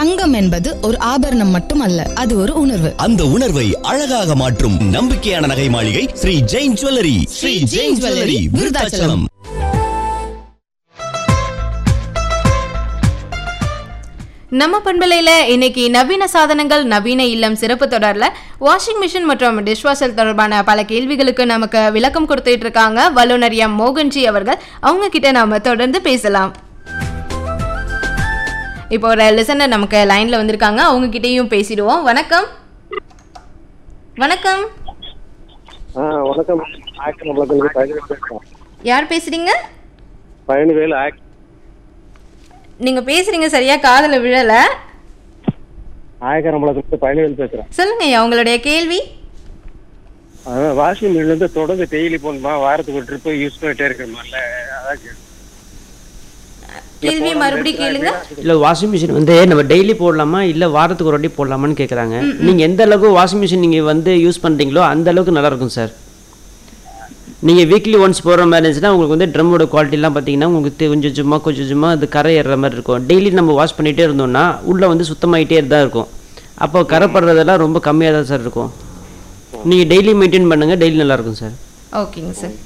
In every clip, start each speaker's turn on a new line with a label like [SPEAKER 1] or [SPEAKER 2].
[SPEAKER 1] தங்கம் என்பது ஒரு ஆபரணம் மட்டுமல்ல அது ஒரு உணர்வு
[SPEAKER 2] அந்த உணர்வை அழகாக மாற்றும் நம்பிக்கையான நகை மாளிகை ஸ்ரீ ஜெயின் ஜுவல்லரி ஸ்ரீ ஜெயின் ஜுவல்லரி விருதாச்சலம்
[SPEAKER 3] நம்ம பண்பலையில் இன்னைக்கு நவீன சாதனங்கள் நவீன இல்லம் சிறப்பு தொடரில் வாஷிங் மிஷின் மற்றும் டிஷ்வாஷர் தொடர்பான பல கேள்விகளுக்கு நமக்கு விளக்கம் கொடுத்துட்டு இருக்காங்க வல்லுநர் எம் மோகன்ஜி அவர்கள் அவங்க கிட்ட நாம தொடர்ந்து பேசலாம் இப்போ ஒரு லிசனர் நமக்கு லைன்ல வந்திருக்காங்க அவங்க கிட்டேயும் பேசிடுவோம் வணக்கம் வணக்கம்
[SPEAKER 4] ஆ வணக்கம் ஆக்டர் நம்மளுக்கு பழனிவேல் பேசுகிறோம்
[SPEAKER 3] யார் பேசுறீங்க
[SPEAKER 4] பழனிவேல் ஆக்ட்
[SPEAKER 3] நீங்க பேசுறீங்க சரியா காதுல விழல
[SPEAKER 4] ஆயக்கர் நம்மளுக்கு பழனிவேல் பேசுகிறேன்
[SPEAKER 3] சொல்லுங்க ஐயா, உங்களுடைய கேள்வி
[SPEAKER 4] அதான் வாஷிங் மிஷின்லேருந்து தொடர்ந்து டெய்லி போகணுமா வாரத்துக்கு ஒரு ட்ரிப்பு யூஸ் பண்ணிட்டே இருக்கணுமால அதான் கேள்வி.
[SPEAKER 3] கேள்வி மறுபடியும் கேளுங்க
[SPEAKER 5] இல்லை வாஷிங் மிஷின் வந்து நம்ம டெய்லி போடலாமா இல்லை வாரத்துக்கு ஒரு வாட்டி போடலாமான்னு கேட்குறாங்க நீங்கள் எந்த அளவுக்கு வாஷிங் மிஷின் நீங்கள் வந்து யூஸ் பண்ணுறீங்களோ அந்த அளவுக்கு நல்லா இருக்கும் சார் நீங்கள் வீக்லி ஒன்ஸ் போடுற மாதிரி இருந்துச்சுன்னா உங்களுக்கு வந்து ட்ரம்மோட குவாலிட்டிலாம் பார்த்தீங்கன்னா உங்களுக்கு தெ- கொஞ்சம் சும்மா கொஞ்சம் சும்மா அது கரை ஏறுற மாதிரி இருக்கும் டெய்லி நம்ம வாஷ் பண்ணிகிட்டே இருந்தோம்னா உள்ளே வந்து சுத்தமாயிட்டே தான் இருக்கும் அப்போ கரை படுறதெல்லாம் ரொம்ப கம்மியாக தான் சார் இருக்கும் நீங்கள் டெய்லி மெயின்டைன் பண்ணுங்கள் டெய்லி நல்லாயிருக்கும் சார்
[SPEAKER 3] ஓகேங்க சார்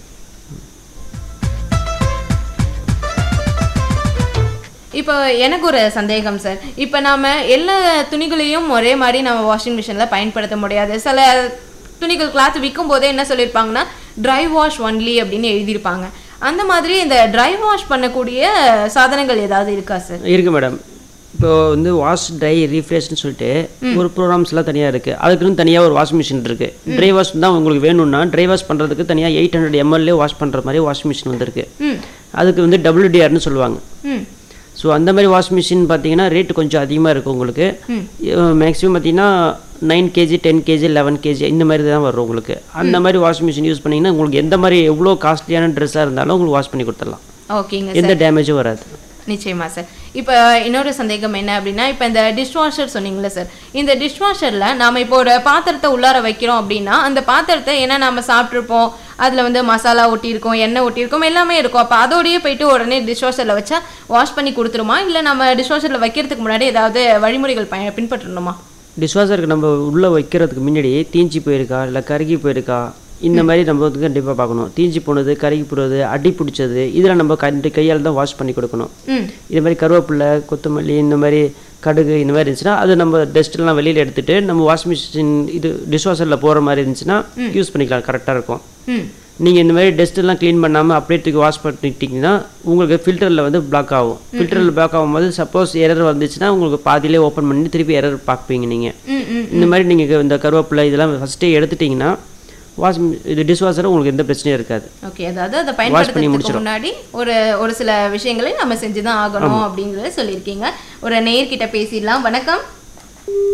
[SPEAKER 3] இப்போ எனக்கு ஒரு சந்தேகம் சார் இப்போ நாம எல்லா துணிகளையும் ஒரே மாதிரி நம்ம வாஷிங் மிஷினில் பயன்படுத்த முடியாது சில துணிகள் கிளாத் விற்கும் போதே என்ன சொல்லியிருப்பாங்கன்னா ட்ரை வாஷ் ஒன்லி அப்படின்னு எழுதியிருப்பாங்க அந்த மாதிரி இந்த ட்ரை வாஷ் பண்ணக்கூடிய சாதனங்கள் ஏதாவது இருக்கா சார்
[SPEAKER 5] இருக்கு மேடம் இப்போ வந்து வாஷ் ட்ரை ரீஃப்ரெஷ்னு சொல்லிட்டு ஒரு ப்ரோக்ராம்ஸ்லாம் தனியாக இருக்குது அதுக்குன்னு தனியாக ஒரு வாஷிங் மிஷின் இருக்குது ட்ரை வாஷ் தான் உங்களுக்கு வேணும்னா ட்ரை வாஷ் பண்ணுறதுக்கு தனியாக எயிட் ஹண்ட்ரட் எம்எல்ஏ வாஷ் பண்ணுற மாதிரி வாஷிங் மிஷின் வந்திருக்கு
[SPEAKER 3] ம்
[SPEAKER 5] அதுக்கு வந்து டபிள்யூடிஆர்னு சொல்லுவாங்க
[SPEAKER 3] ம்
[SPEAKER 5] ஸோ அந்த மாதிரி வாஷிங் மிஷின் பார்த்தீங்கன்னா ரேட்டு கொஞ்சம் அதிகமாக இருக்கும் உங்களுக்கு மேக்ஸிமம் பார்த்தீங்கன்னா nine KG ten KG eleven KG இந்த மாதிரி தான் வரும் உங்களுக்கு அந்த மாதிரி வாஷிங் மிஷின் யூஸ் பண்ணிங்கன்னா உங்களுக்கு எந்த மாதிரி எவ்வளோ காஸ்ட்லியான ட்ரெஸ்ஸாக இருந்தாலும் உங்களுக்கு வாஷ் பண்ணி கொடுத்துடலாம்
[SPEAKER 3] ஓகேங்க
[SPEAKER 5] எந்த டேமேஜும் வராது
[SPEAKER 3] நிச்சயமா சார் இப்போ இன்னொரு சந்தேகம் என்ன அப்படின்னா இப்போ இந்த டிஷ்வாஷர் சொன்னீங்களே சார் இந்த டிஷ்வாஷரில் நாம இப்போ ஒரு பாத்திரத்தை உள்ளார வைக்கிறோம் அப்படின்னா அந்த பாத்திரத்தை ஏன்னா நாம சாப்பிட்ருப்போம் அதில் வந்து மசாலா ஒட்டியிருக்கோம் எண்ணெய் ஒட்டியிருக்கோம் எல்லாமே இருக்கும் அப்போ அதோடயே போயிட்டு உடனே டிஷ்வாஷரில் வச்சா வாஷ் பண்ணி கொடுத்துருமா இல்லை நம்ம டிஷ்வாஷரில் வைக்கிறதுக்கு முன்னாடி ஏதாவது வழிமுறைகள் பய பின்பற்றணுமா
[SPEAKER 5] டிஷ்வாஷருக்கு நம்ம உள்ளே வைக்கிறதுக்கு முன்னாடி தீஞ்சி போயிருக்கா இல்லை கருகி போயிருக்கா இந்த மாதிரி நம்ம வந்து கண்டிப்பாக பார்க்கணும் தீஞ்சி போனது கருகி போனது அடி பிடிச்சது இதில் நம்ம கண்டு கையால் தான் வாஷ் பண்ணி கொடுக்கணும்
[SPEAKER 3] ம்
[SPEAKER 5] இது மாதிரி கருவேப்பிலை கொத்தமல்லி இந்த மாதிரி கடுகு இந்த மாதிரி இருந்துச்சுன்னா அது நம்ம டஸ்ட்லாம் வெளியில் எடுத்துட்டு நம்ம வாஷிங் மிஷின் இது டிஷ்வாஷரில் போகிற மாதிரி இருந்துச்சுன்னா யூஸ் பண்ணிக்கலாம் கரெக்டாக இருக்கும்
[SPEAKER 3] ம்
[SPEAKER 5] நீங்கள் இந்த மாதிரி டஸ்ட்டெல்லாம் க்ளீன் பண்ணாமல் அப்படியே தூக்கி வாஷ் பண்ணிட்டீங்கன்னா உங்களுக்கு ஃபில்டரில் வந்து பிளாக் ஆகும் ஃபில்டரில் பிளாக் ஆகும்போது சப்போஸ் எரர் வந்துச்சுன்னா உங்களுக்கு பாதியிலே ஓப்பன் பண்ணி திருப்பி எரர் பார்ப்பீங்க நீங்கள்
[SPEAKER 3] ம் ம்
[SPEAKER 5] இந்த மாதிரி நீங்கள் இந்த கருவேப்பிலை இதெல்லாம் ஃபஸ்ட்டே எடுத்துட்டிங்கன்னா வாஷிங் இது டிஷ்வாஷர் உங்களுக்கு எந்த பிரச்சனையும் இருக்காது
[SPEAKER 3] ஓகே அதாவது அதை
[SPEAKER 5] பண்ணி
[SPEAKER 3] பயன்படுத்துறதுக்கு
[SPEAKER 5] முடிச்சிடும்.
[SPEAKER 3] முன்னாடி ஒரு ஒரு சில விஷயங்களை நம்ம செஞ்சு தான் ஆகணும் அப்படிங்கறத சொல்லியிருக்கீங்க ஒரு நேர்கிட்ட பேசிடலாம் வணக்கம்